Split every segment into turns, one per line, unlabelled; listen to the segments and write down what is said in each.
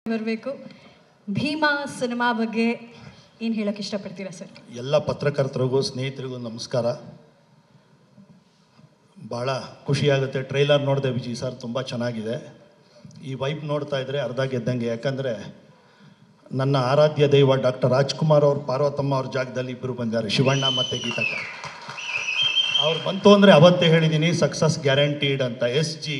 ಬರಬೇಕು ಭೀಮಾ ಸಿನಿಮಾ ಬಗ್ಗೆ ಏನು ಹೇಳೋಕೆ ಇಷ್ಟಪಡ್ತೀರಾ ಸರ್
ಎಲ್ಲ ಪತ್ರಕರ್ತರಿಗೂ ಸ್ನೇಹಿತರಿಗೂ ನಮಸ್ಕಾರ ಭಾಳ ಖುಷಿಯಾಗುತ್ತೆ ಟ್ರೈಲರ್ ನೋಡಿದೆ ವಿಜಯ್ ಸರ್ ತುಂಬ ಚೆನ್ನಾಗಿದೆ ಈ ವೈಬ್ ನೋಡ್ತಾ ಇದ್ದರೆ ಅರ್ಧ ಗೆದ್ದಂಗೆ ಯಾಕಂದರೆ ನನ್ನ ಆರಾಧ್ಯ ದೈವ ಡಾಕ್ಟರ್ ರಾಜ್ಕುಮಾರ್ ಅವ್ರ ಪಾರ್ವತಮ್ಮ ಅವ್ರ ಜಾಗದಲ್ಲಿ ಇಬ್ಬರು ಬಂದಿದ್ದಾರೆ ಶಿವಣ್ಣ ಮತ್ತು ಗೀತಕ್ಕ ಅವ್ರು ಬಂತು ಅಂದರೆ ಅವತ್ತೇ ಹೇಳಿದ್ದೀನಿ ಸಕ್ಸಸ್ ಗ್ಯಾರಂಟೀಡ್ ಅಂತ ಎಸ್ ಜಿ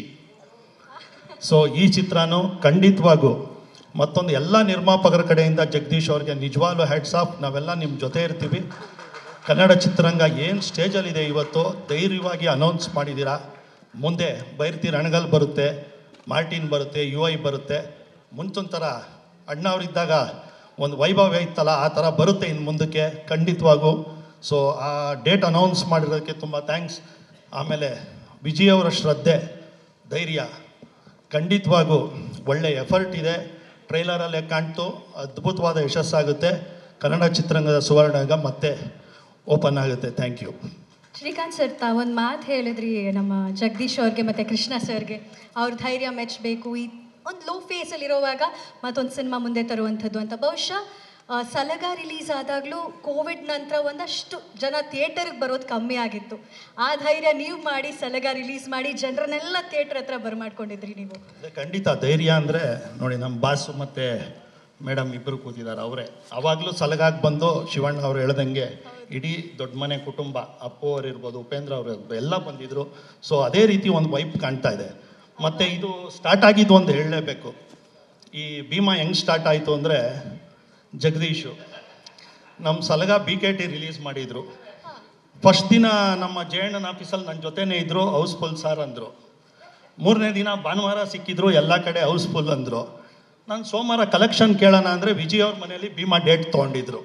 ಸೊ ಈ ಚಿತ್ರನೂ ಖಂಡಿತವಾಗೂ ಮತ್ತೊಂದು ಎಲ್ಲ ನಿರ್ಮಾಪಕರ ಕಡೆಯಿಂದ ಜಗದೀಶ್ ಅವ್ರಿಗೆ ನಿಜವಾಗ್ಲೂ ಹ್ಯಾಟ್ಸ್ ಆಫ್ ನಾವೆಲ್ಲ ನಿಮ್ಮ ಜೊತೆ ಇರ್ತೀವಿ ಕನ್ನಡ ಚಿತ್ರರಂಗ ಏನು ಸ್ಟೇಜಲ್ಲಿದೆ ಇವತ್ತು ಧೈರ್ಯವಾಗಿ ಅನೌನ್ಸ್ ಮಾಡಿದ್ದೀರಾ ಮುಂದೆ ಬೈರ್ತಿ ರಣಗಲ್ ಬರುತ್ತೆ ಮಾರ್ಟಿನ್ ಬರುತ್ತೆ ಯು ಐ ಬರುತ್ತೆ ಮುಂಚೊಂಥರ ಅಣ್ಣವರಿದ್ದಾಗ ಒಂದು ವೈಭವ ಇತ್ತಲ್ಲ ಆ ಥರ ಬರುತ್ತೆ ಇನ್ನು ಮುಂದಕ್ಕೆ ಖಂಡಿತವಾಗೂ ಸೊ ಆ ಡೇಟ್ ಅನೌನ್ಸ್ ಮಾಡಿರೋದಕ್ಕೆ ತುಂಬ ಥ್ಯಾಂಕ್ಸ್ ಆಮೇಲೆ ವಿಜಯ್ ಅವರ ಶ್ರದ್ಧೆ ಧೈರ್ಯ ಖಂಡಿತವಾಗೂ ಒಳ್ಳೆ ಎಫರ್ಟ್ ಇದೆ ಟ್ರೈಲರಲ್ಲೇ ಕಾಣ್ತು ಅದ್ಭುತವಾದ ಯಶಸ್ಸಾಗುತ್ತೆ ಕನ್ನಡ ಚಿತ್ರರಂಗದ ಸುವರ್ಣಾಗ ಮತ್ತೆ ಓಪನ್ ಆಗುತ್ತೆ ಥ್ಯಾಂಕ್ ಯು
ಶ್ರೀಕಾಂತ್ ಸರ್ ತಾವೊಂದು ಮಾತು ಹೇಳಿದ್ರಿ ನಮ್ಮ ಜಗದೀಶ್ ಅವ್ರಿಗೆ ಮತ್ತು ಕೃಷ್ಣ ಸರ್ಗೆ ಅವ್ರ ಧೈರ್ಯ ಮೆಚ್ಚಬೇಕು ಈ ಒಂದು ಲೋ ಫೇಸಲ್ಲಿ ಇರೋವಾಗ ಮತ್ತೊಂದು ಸಿನಿಮಾ ಮುಂದೆ ತರುವಂಥದ್ದು ಅಂತ ಬಹುಶಃ ಆ, ಸಲಗ ರಿಲೀಸ್ ಆದಾಗಲೂ ಕೋವಿಡ್ ನಂತರ ಒಂದಷ್ಟು ಜನ ಥಿಯೇಟರ್ಗೆ ಬರೋದು ಕಮ್ಮಿ ಆಗಿತ್ತು ಆ ಧೈರ್ಯ ನೀವು ಮಾಡಿ ಸಲಗ ರಿಲೀಸ್ ಮಾಡಿ ಜನರನ್ನೆಲ್ಲ ಥಿಯೇಟರ್ ಹತ್ರ ಬರ್ಮಾಡ್ಕೊಂಡಿದ್ರಿ ನೀವು
ಅದೇ ಖಂಡಿತ ಧೈರ್ಯ ಅಂದರೆ ನೋಡಿ ನಮ್ಮ ಬಾಸು ಮತ್ತು ಮೇಡಮ್ ಇಬ್ಬರು ಕೂತಿದ್ದಾರೆ ಅವರೇ ಅವಾಗಲೂ ಸಲಗಾಗಿ ಬಂದು ಶಿವಣ್ಣ ಅವ್ರು ಹೇಳ್ದಂಗೆ ಇಡೀ ದೊಡ್ಡ ಮನೆ ಕುಟುಂಬ ಅಪ್ಪು ಅವ್ರು ಇರ್ಬೋದು ಉಪೇಂದ್ರ ಅವರು ಇರ್ಬೋದು ಎಲ್ಲ ಬಂದಿದ್ರು ಸೊ ಅದೇ ರೀತಿ ಒಂದು ವೈಪ್ ಕಾಣ್ತಾ ಇದೆ ಮತ್ತು ಇದು ಸ್ಟಾರ್ಟ್ ಆಗಿದ್ದು ಒಂದು ಹೇಳಲೇಬೇಕು ಈ ಭೀಮಾ ಹೆಂಗೆ ಸ್ಟಾರ್ಟ್ ಆಯಿತು ಅಂದರೆ ಜಗದೀಶು ನಮ್ಮ Salaga B K T release ಮಾಡಿದರು ಫಸ್ಟ್ ದಿನ ನಮ್ಮ ಜಯಣ್ಣನ ಆಫೀಸಲ್ಲಿ ನನ್ನ ಜೊತೆನೇ ಇದ್ದರು ಹೌಸ್ಫುಲ್ ಸರ್ ಅಂದರು ಮೂರನೇ ದಿನ ಭಾನುವಾರ ಸಿಕ್ಕಿದ್ರು ಎಲ್ಲ ಕಡೆ ಹೌಸ್ಫುಲ್ ಅಂದರು ನಾನು ಸೋಮವಾರ ಕಲೆಕ್ಷನ್ ಕೇಳೋಣ ಅಂದರೆ ವಿಜಯ್ ಅವ್ರ ಮನೇಲಿ ಭೀಮಾ ಡೇಟ್ ತೊಗೊಂಡಿದ್ರು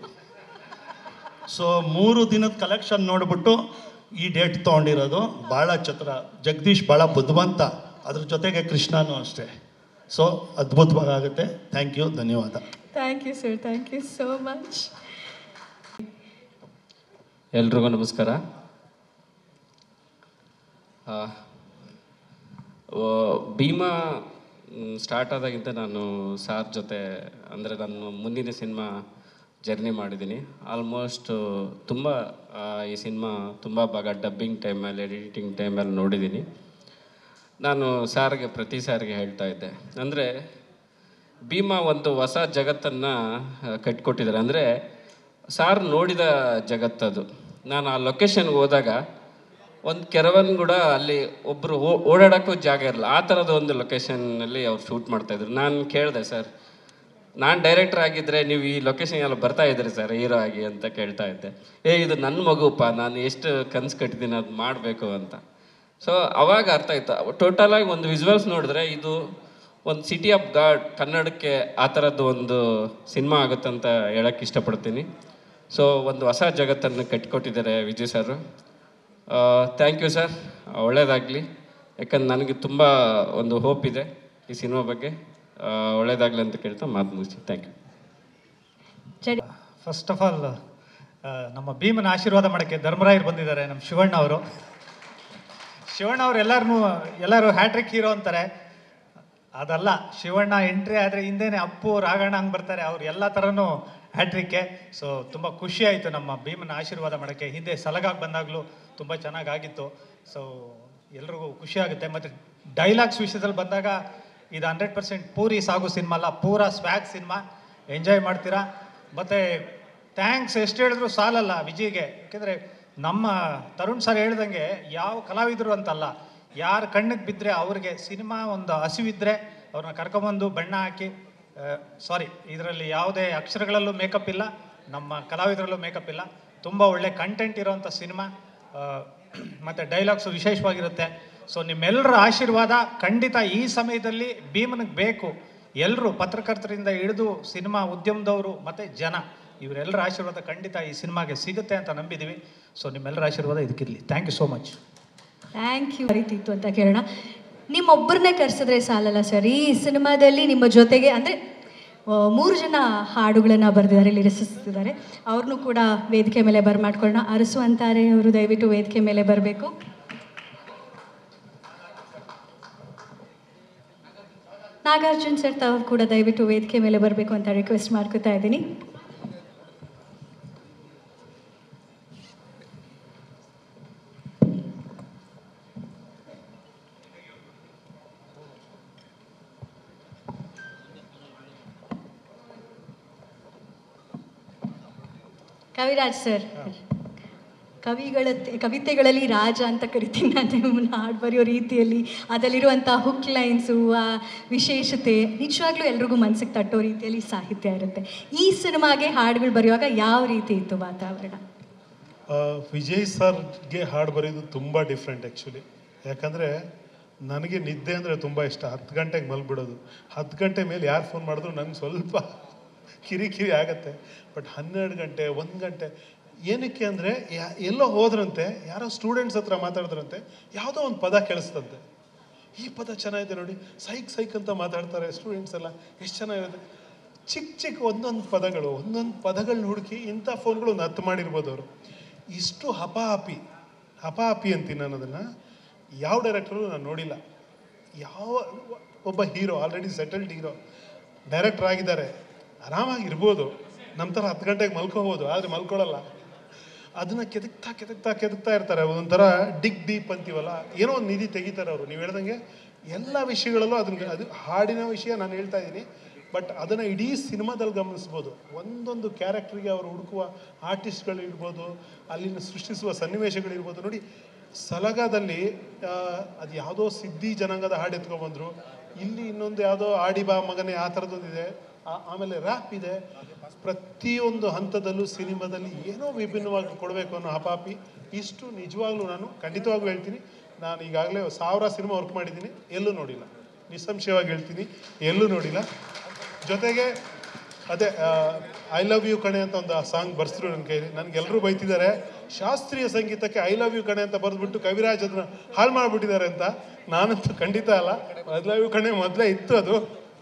ಸೊ ಮೂರು ದಿನದ ಕಲೆಕ್ಷನ್ ನೋಡಿಬಿಟ್ಟು ಈ ಡೇಟ್ ತೊಗೊಂಡಿರೋದು ಭಾಳ ಚತ್ರ ಜಗದೀಶ್ ಭಾಳ ಬುದ್ಧಿವಂತ ಅದ್ರ ಜೊತೆಗೆ ಕೃಷ್ಣನೂ ಅಷ್ಟೇ ಸೊ ಅದ್ಭುತವಾಗುತ್ತೆ ಥ್ಯಾಂಕ್ ಯು ಧನ್ಯವಾದ
thank you sir thank you so much
ಎಲ್ರಿಗೂ ನಮಸ್ಕಾರ ಆ, ಓ, ಭೀಮಾ ಸ್ಟಾರ್ಟ್ ಆದಾಗಿಂದ ನಾನು ಸಾರ್ ಜೊತೆ ಅಂದರೆ ನಾನು ಮುಂದಿನ ಸಿನಿಮಾ ಜರ್ನಿ ಮಾಡಿದ್ದೀನಿ ಆಲ್ಮೋಸ್ಟ್ ತುಂಬ ಆ, ಈ ಸಿನಿಮಾ ತುಂಬ ಭಾಗ ಡಬ್ಬಿಂಗ್ ಟೈಮಲ್ಲಿ ಎಡಿಟಿಂಗ್ ಟೈಮಲ್ಲಿ ನೋಡಿದ್ದೀನಿ ನಾನು ಸಾರ್ಗೆ ಪ್ರತಿ ಸಾರಿಗೆ ಹೇಳ್ತಾ ಇದ್ದೆ ಅಂದರೆ ಭೀಮಾ ಒಂದು ಹೊಸ ಜಗತ್ತನ್ನು ಕಟ್ಕೊಟ್ಟಿದ್ದಾರೆ ಅಂದರೆ ಸಾರ್ ನೋಡಿದ ಜಗತ್ತದು ನಾನು ಆ ಲೊಕೇಶನ್ಗೆ ಹೋದಾಗ ಒಂದು ಕೆರವನ್ ಕೂಡ ಅಲ್ಲಿ ಒಬ್ಬರು ಓಡಾಡೋಕ್ಕೂ ಜಾಗ ಇರಲ್ಲ ಆ ಥರದ ಒಂದು ಲೊಕೇಶನ್ನಲ್ಲಿ ಅವ್ರು ಶೂಟ್ ಮಾಡ್ತಾಯಿದ್ರು ನಾನು ಕೇಳಿದೆ ಸರ್ ನಾನು ಡೈರೆಕ್ಟರ್ ಆಗಿದ್ದರೆ ನೀವು ಈ ಲೊಕೇಶನ್ ಎಲ್ಲ ಬರ್ತಾ ಇದ್ರಿ ಸರ್ ಹೀರೋ ಆಗಿ ಅಂತ ಕೇಳ್ತಾ ಇದ್ದೆ ಏ ಇದು ನನ್ನ ಮಗುಪ್ಪ ನಾನು ಎಷ್ಟು ಕನಸು ಕಟ್ಟಿದ್ದೀನಿ ಅದು ಮಾಡಬೇಕು ಅಂತ ಸೊ ಅವಾಗ ಅರ್ಥ ಆಯ್ತು ಟೋಟಲಾಗಿ ಒಂದು ವಿಜುವಲ್ಸ್ ನೋಡಿದ್ರೆ ಇದು ಒಂದು ಸಿಟಿ ಆಫ್ ಗಾಡ್ ಕನ್ನಡಕ್ಕೆ ಆ ಥರದ್ದು ಒಂದು ಸಿನಿಮಾ ಆಗುತ್ತಂತ ಹೇಳಕ್ಕೆ ಇಷ್ಟಪಡ್ತೀನಿ ಸೊ ಒಂದು ಹೊಸ ಜಗತ್ತನ್ನು ಕಟ್ಟಿಕೊಟ್ಟಿದ್ದಾರೆ Vijay sir thank you sir ಒಳ್ಳೇದಾಗಲಿ ಯಾಕಂದ್ರೆ ನನಗೆ ತುಂಬ ಒಂದು ಹೋಪ್ ಇದೆ ಈ ಸಿನಿಮಾ ಬಗ್ಗೆ ಒಳ್ಳೇದಾಗಲಿ ಅಂತ ಕೇಳ್ತಾ ಮಾತು ಮುಗಿಸಿ ಥ್ಯಾಂಕ್ ಯು
ಜಡಿ
ಫಸ್ಟ್ ಆಫ್ ಆಲ್ ನಮ್ಮ ಭೀಮನ ಆಶೀರ್ವಾದ ಮಾಡೋಕ್ಕೆ ಧರ್ಮರಾಯರು ಬಂದಿದ್ದಾರೆ ನಮ್ಮ ಶಿವಣ್ಣ ಅವರು ಶಿವಣ್ಣ ಅವ್ರು ಎಲ್ಲರನ್ನೂ ಎಲ್ಲರೂ ಹ್ಯಾಟ್ರಿಕ್ ಹೀರೋ ಅಂತಾರೆ ಅದಲ್ಲ ಶಿವಣ್ಣ ಎಂಟ್ರಿ ಆದರೆ ಹಿಂದೆನೇ ಅಪ್ಪು ರಾಘಣ್ಣ ಹಂಗೆ ಬರ್ತಾರೆ ಅವ್ರು ಎಲ್ಲ ಥರನೂ ಹ್ಯಾಟ್ರಿಕ್ಕೆ ಸೊ ತುಂಬ ಖುಷಿ ಆಯಿತು ನಮ್ಮ ಭೀಮನ ಆಶೀರ್ವಾದ ಮಾಡೋಕ್ಕೆ ಹಿಂದೆ ಸಲಗಾಗಿ ಬಂದಾಗಲೂ ತುಂಬ ಚೆನ್ನಾಗಾಗಿತ್ತು ಸೊ ಎಲ್ರಿಗೂ ಖುಷಿ ಆಗುತ್ತೆ ಮತ್ತು ಡೈಲಾಗ್ಸ್ ವಿಷಯದಲ್ಲಿ ಬಂದಾಗ ಇದು ಹಂಡ್ರೆಡ್ ಪರ್ಸೆಂಟ್ ಪೂರಿ ಸಾಗು ಸಿನಿಮಾ ಅಲ್ಲ ಪೂರ ಸ್ವ್ಯಾಗ್ ಸಿನಿಮಾ ಎಂಜಾಯ್ ಮಾಡ್ತೀರಾ ಮತ್ತು ಥ್ಯಾಂಕ್ಸ್ ಎಷ್ಟು ಹೇಳಿದ್ರು ಸಾಲಲ್ಲ ವಿಜಯ್ಗೆ ಯಾಕೆಂದರೆ ನಮ್ಮ ತರುಣ್ ಸರ್ ಹೇಳ್ದಂಗೆ ಯಾವ ಕಲಾವಿದರು ಅಂತಲ್ಲ ಯಾರು ಕಣ್ಣಿಗೆ ಬಿದ್ದರೆ ಅವ್ರಿಗೆ ಸಿನಿಮಾ ಒಂದು ಹಸಿವಿದ್ರೆ ಅವ್ರನ್ನ ಕರ್ಕೊಂಬಂದು ಬಣ್ಣ ಹಾಕಿ ಸಾರಿ ಇದರಲ್ಲಿ ಯಾವುದೇ ಅಕ್ಷರಗಳಲ್ಲೂ ಮೇಕಪ್ ಇಲ್ಲ ನಮ್ಮ ಕಲಾವಿದರಲ್ಲೂ ಮೇಕಪ್ ಇಲ್ಲ ತುಂಬ ಒಳ್ಳೆ ಕಂಟೆಂಟ್ ಇರೋವಂಥ ಸಿನಿಮಾ ಮತ್ತು ಡೈಲಾಗ್ಸು ವಿಶೇಷವಾಗಿರುತ್ತೆ ಸೊ ನಿಮ್ಮೆಲ್ಲರ ಆಶೀರ್ವಾದ ಖಂಡಿತ ಈ ಸಮಯದಲ್ಲಿ ಭೀಮನಿಗೆ ಬೇಕು ಎಲ್ಲರೂ ಪತ್ರಕರ್ತರಿಂದ ಹಿಡಿದು ಸಿನಿಮಾ ಉದ್ಯಮದವರು ಮತ್ತು ಜನ ಇವರೆಲ್ಲರ ಆಶೀರ್ವಾದ ಖಂಡಿತ ಈ ಸಿನಿಮಾಗೆ ಸಿಗುತ್ತೆ ಅಂತ ನಂಬಿದ್ದೀವಿ ಸೊ ನಿಮ್ಮೆಲ್ಲರ ಆಶೀರ್ವಾದ ಇದಕ್ಕಿರಲಿ thank you so much
thank you ರೀತಿತ್ತು ಅಂತ ಕೇಳೋಣ ನಿಮ್ಮೊಬ್ಬರನ್ನೇ ಕರೆಸಿದ್ರೆ ಸಾಲಲ್ಲ ಸರ್ ಈ ಸಿನಿಮಾದಲ್ಲಿ ನಿಮ್ಮ ಜೊತೆಗೆ ಅಂದರೆ ಮೂರು ಜನ ಹಾಡುಗಳನ್ನು ಬರೆದಿದ್ದಾರೆ ಇಲ್ಲಿ ರಚಿಸ್ತಿದ್ದಾರೆ ಅವ್ರನ್ನೂ ಕೂಡ ವೇದಿಕೆ ಮೇಲೆ ಬರ್ಮಾಡ್ಕೊಳ್ಳೋಣ ಅರಸು ಅಂತಾರೆ ಅವರು ದಯವಿಟ್ಟು ವೇದಿಕೆ ಮೇಲೆ ಬರಬೇಕು ನಾಗಾರ್ಜುನ್ ಸರ್ ತಾವು ಕೂಡ ದಯವಿಟ್ಟು ವೇದಿಕೆ ಮೇಲೆ ಬರಬೇಕು ಅಂತ ರಿಕ್ವೆಸ್ಟ್ ಮಾಡ್ಕೊತಾ ಇದ್ದೀನಿ ಕವಿರಾಜ್ ಸರ್ ಕವಿಗಳ ಕವಿತೆಗಳಲ್ಲಿ ರಾಜ ಅಂತ ಕರಿತೀನಿ ನಾನು ನಿಮ್ಮನ್ನ ಹಾಡು ಬರೆಯೋ ರೀತಿಯಲ್ಲಿ ಅದರಲ್ಲಿರುವಂಥ ಹುಕ್ ಲೈನ್ಸು ಆ ವಿಶೇಷತೆ ನಿಜವಾಗ್ಲೂ ಎಲ್ರಿಗೂ ಮನಸ್ಸಿಗೆ ತಟ್ಟೋ ರೀತಿಯಲ್ಲಿ ಸಾಹಿತ್ಯ ಇರುತ್ತೆ ಈ ಸಿನಿಮಾಗೆ ಹಾಡುಗಳು ಬರೆಯುವಾಗ ಯಾವ ರೀತಿ ಇತ್ತು ವಾತಾವರಣ
ಆ, ವಿಜಯ್ ಸರ್ಗೆ ಹಾಡು ಬರೆಯೋದು ತುಂಬ ಡಿಫ್ರೆಂಟ್ ಆ್ಯಕ್ಚುಲಿ ಯಾಕಂದರೆ ನನಗೆ ನಿದ್ದೆ ಅಂದರೆ ತುಂಬ ಇಷ್ಟ ಹತ್ತು ಗಂಟೆಗೆ ಮಲ್ಬಿಡೋದು ಹತ್ತು ಗಂಟೆ ಮೇಲೆ ಯಾರು ಫೋನ್ ಮಾಡಿದ್ರು ನಂಗೆ ಸ್ವಲ್ಪ ಕಿರಿಕಿರಿ ಆಗತ್ತೆ ಬಟ್ ಹನ್ನೆರಡು ಗಂಟೆ ಒಂದು ಗಂಟೆ ಏನಕ್ಕೆ ಅಂದರೆ ಎಲ್ಲೋ ಹೋದ್ರಂತೆ ಯಾರೋ ಸ್ಟೂಡೆಂಟ್ಸ್ ಹತ್ರ ಮಾತಾಡಿದ್ರಂತೆ ಯಾವುದೋ ಒಂದು ಪದ ಕೇಳಿಸ್ತಂತೆ ಈ ಪದ ಚೆನ್ನಾಗಿದೆ ನೋಡಿ ಸೈಕ್ ಸೈಕ್ ಅಂತ ಮಾತಾಡ್ತಾರೆ ಸ್ಟೂಡೆಂಟ್ಸ್ ಎಲ್ಲ ಎಷ್ಟು ಚೆನ್ನಾಗಿರುತ್ತೆ ಚಿಕ್ಕ ಚಿಕ್ಕ ಒಂದೊಂದು ಪದಗಳು ಒಂದೊಂದು ಪದಗಳನ್ನ ಹುಡುಕಿ ಇಂಥ ಫೋನ್ಗಳು ನತ್ತು ಮಾಡಿರ್ಬೋದು ಅವರು ಇಷ್ಟು ಹಪಾಹಪಿ ಹಪಾಹಪಿ ಅಂತೀನಿ ನಾನು ಅದನ್ನು ಯಾವ ಡೈರೆಕ್ಟರು ನಾನು ನೋಡಿಲ್ಲ ಯಾವ ಒಬ್ಬ hero already settled hero director ಆಗಿದ್ದಾರೆ ಆರಾಮಾಗಿ ಇರ್ಬೋದು ನಮ್ಮ ಥರ ಹತ್ತು ಗಂಟೆಗೆ ಮಲ್ಕೋಬೋದು ಆದರೆ ಮಲ್ಕೊಳ್ಳಲ್ಲ ಅದನ್ನ ಕೆದಕ್ತಾ ಕೆದಕ್ತಾ ಕೆದಕ್ತಾ ಇರ್ತಾರೆ ಒಂಥರ ಡಿಗ್ ಡೀಪ್ ಅಂತೀವಲ್ಲ ಏನೋ ಒಂದು ನಿಧಿ ತೆಗಿತಾರೆ ಅವರು ನೀವು ಹೇಳ್ದಂಗೆ ಎಲ್ಲ ವಿಷಯಗಳಲ್ಲೂ ಅದನ್ನ ಅದು ಹಾಡಿನ ವಿಷಯ ನಾನು ಹೇಳ್ತಾ ಇದ್ದೀನಿ ಬಟ್ ಅದನ್ನು ಇಡೀ ಸಿನಿಮಾದಲ್ಲಿ ಗಮನಿಸ್ಬೋದು ಒಂದೊಂದು ಕ್ಯಾರೆಕ್ಟ್ರಿಗೆ ಅವರು ಹುಡುಕುವ ಆರ್ಟಿಸ್ಟ್ಗಳು ಇರ್ಬೋದು ಅಲ್ಲಿನ ಸೃಷ್ಟಿಸುವ ಸನ್ನಿವೇಶಗಳಿರ್ಬೋದು ನೋಡಿ ಸಲಗದಲ್ಲಿ ಆ, ಅದು ಯಾವುದೋ ಸಿದ್ಧಿ ಜನಾಂಗದ ಹಾಡು ಎತ್ಕೊಂಡ್ಬಂದ್ರು ಇಲ್ಲಿ ಇನ್ನೊಂದು ಯಾವುದೋ ಆಡಿ ಬಾ ಮಗನೇ ಆ ಥರದ್ದೊಂದಿದೆ ಆ- ಆಮೇಲೆ ರ್ಯಾಪ್ ಇದೆ ಪ್ರತಿಯೊಂದು ಹಂತದಲ್ಲೂ ಸಿನಿಮಾದಲ್ಲಿ ಏನೋ ವಿಭಿನ್ನವಾಗಿ ಕೊಡಬೇಕು ಅನ್ನೋ ಹಪಾಪಿ ಇಷ್ಟು ನಿಜವಾಗ್ಲೂ ನಾನು ಖಂಡಿತವಾಗ್ಲೂ ಹೇಳ್ತೀನಿ ನಾನು ಈಗಾಗಲೇ ಸಾವಿರ ಸಿನಿಮಾ ವರ್ಕ್ ಮಾಡಿದ್ದೀನಿ ಎಲ್ಲೂ ನೋಡಿಲ್ಲ ನಿಸ್ಸಂಶಯವಾಗಿ ಹೇಳ್ತೀನಿ ಎಲ್ಲೂ ನೋಡಿಲ್ಲ ಜೊತೆಗೆ ಅದೇ ಐ ಲವ್ ಯು ಕಣೆ ಅಂತ ಒಂದು ಸಾಂಗ್ ಬರ್ಸಿದ್ರು ನನ್ನ ಕೈಲಿ ನನಗೆ ಎಲ್ಲರೂ ಬೈತಿದ್ದಾರೆ ಶಾಸ್ತ್ರೀಯ ಸಂಗೀತಕ್ಕೆ ಐ ಲವ್ ಯು ಕಣೆ ಅಂತ ಬರೆದ್ಬಿಟ್ಟು ಕವಿರಾಜ್ ಅದನ್ನ ಹಾಳು ಮಾಡಿಬಿಟ್ಟಿದ್ದಾರೆ ಅಂತ ನಾನಂತೂ ಖಂಡಿತ ಅಲ್ಲ ಐ ಲವ್ ಯು ಕಣೆ ಮೊದಲೇ ಇತ್ತು ಅದು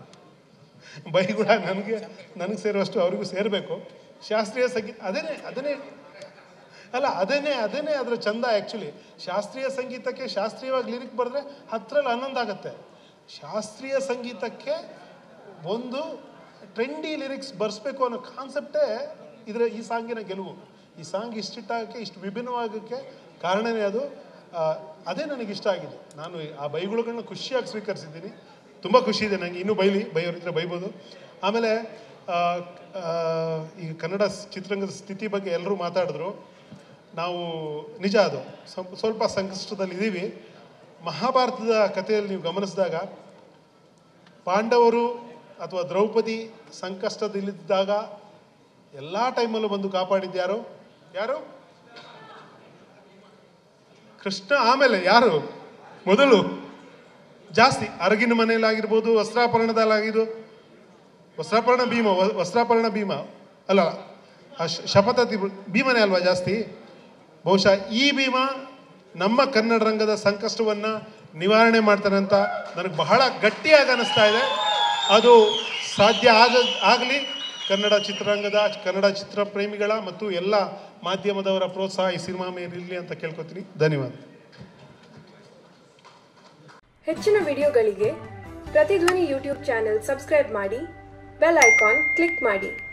ಬೈಗುಳ ನನಗೆ ನನಗೆ ಸೇರುವಷ್ಟು ಅವ್ರಿಗೂ ಸೇರಬೇಕು ಶಾಸ್ತ್ರೀಯ ಸಂಗೀತ ಅದೇನೇ ಅದನ್ನೇ ಅಲ್ಲ ಅದೇನೇ ಅದೇನೇ ಅದರ ಚಂದ ಆ್ಯಕ್ಚುಲಿ ಶಾಸ್ತ್ರೀಯ ಸಂಗೀತಕ್ಕೆ ಶಾಸ್ತ್ರೀಯವಾಗಿ ಲಿರಿಕ್ ಬರೆದ್ರೆ ಹತ್ತರಲ್ಲಿ ಹನ್ನೊಂದು ಆಗುತ್ತೆ ಶಾಸ್ತ್ರೀಯ ಸಂಗೀತಕ್ಕೆ ಒಂದು ಟ್ರೆಂಡಿ ಲಿರಿಕ್ಸ್ ಬರ್ಸ್ಬೇಕು ಅನ್ನೋ ಕಾನ್ಸೆಪ್ಟೇ ಇದರ ಈ ಸಾಂಗಿನ ಗೆಲುವು ಈ ಸಾಂಗ್ ಇಷ್ಟಿಟ್ಟಾಗಕ್ಕೆ ಇಷ್ಟು ವಿಭಿನ್ನವಾಗಕ್ಕೆ ಕಾರಣನೇ ಅದು ಆ, ಅದೇ ನನಗೆ ಇಷ್ಟ ಆಗಿದೆ ನಾನು ಆ ಬೈಗುಳುಗಳನ್ನ ಖುಷಿಯಾಗಿ ಸ್ವೀಕರಿಸಿದ್ದೀನಿ ತುಂಬ ಖುಷಿ ಇದೆ ನನಗೆ ಇನ್ನೂ ಬೈಲಿ ಬೈಯೋರಿದ್ರೆ ಬೈಬೋದು ಆಮೇಲೆ ಆ, ಆ, ಈಗ ಕನ್ನಡ ಸ್- ಚಿತ್ರರಂಗದ ಸ್ಥಿತಿ ಬಗ್ಗೆ ಎಲ್ಲರೂ ಮಾತಾಡಿದ್ರು ನಾವು ನಿಜ ಅದು ಸ್ವಲ್ಪ ಸ್ವಲ್ಪ ಸಂಕಷ್ಟದಲ್ಲಿ ಇದ್ದೀವಿ ಮಹಾಭಾರತದ ಕಥೆಯಲ್ಲಿ ನೀವು ಗಮನಿಸಿದಾಗ ಪಾಂಡವರು ಅಥವಾ ದ್ರೌಪದಿ ಸಂಕಷ್ಟದಲ್ಲಿದ್ದಾಗ ಎಲ್ಲ ಟೈಮಲ್ಲೂ ಬಂದು ಕಾಪಾಡಿದ್ಯಾರು ಯಾರು ಕೃಷ್ಣ ಆಮೇಲೆ ಯಾರು ಮೊದಲು ಜಾಸ್ತಿ ಅರಗಿನ ಮನೆಯಲ್ಲಾಗಿರ್ಬೋದು ವಸ್ತ್ರಾಪರಣದಲ್ಲಾಗಿದ್ದು ವಸ್ತ್ರಾಪರಣ ಭೀಮ ವ- ವಸ್ತ್ರಾಪರಣ ಭೀಮ ಅಲ್ಲ ಆ ಶ- ಶಪಥ ಭೀಮನೇ ಅಲ್ವಾ ಜಾಸ್ತಿ ಬಹುಶಃ ಈ ಭೀಮ ನಮ್ಮ ಕನ್ನಡ ರಂಗದ ಸಂಕಷ್ಟವನ್ನು ನಿವಾರಣೆ ಮಾಡ್ತಾನೆ ಅಂತ ನನಗೆ ಬಹಳ ಗಟ್ಟಿಯಾಗಿ ಅನಿಸ್ತಾ ಇದೆ ಅದು ಸಾಧ್ಯ ಆಗ ಆಗಲಿ ಕನ್ನಡ ಚಿತ್ರರಂಗದ ಕನ್ನಡ ಚಿತ್ರ ಪ್ರೇಮಿಗಳ ಮತ್ತು ಎಲ್ಲ ಮಾಧ್ಯಮದವರ ಪ್ರೋತ್ಸಾಹ ಈ ಸಿನಿಮಾ ಮೇಲೆ ಇರಲಿ ಅಂತ ಕೇಳ್ಕೊತೀನಿ ಧನ್ಯವಾದ
ಹೆಚ್ಚಿನ ವಿಡಿಯೋಗಳಿಗೆ ಪ್ರತಿಧ್ವನಿ ಯೂಟ್ಯೂಬ್ ಚಾನೆಲ್ ಸಬ್ಸ್ಕ್ರೈಬ್ ಮಾಡಿ ಬೆಲ್ ಐಕಾನ್ ಕ್ಲಿಕ್ ಮಾಡಿ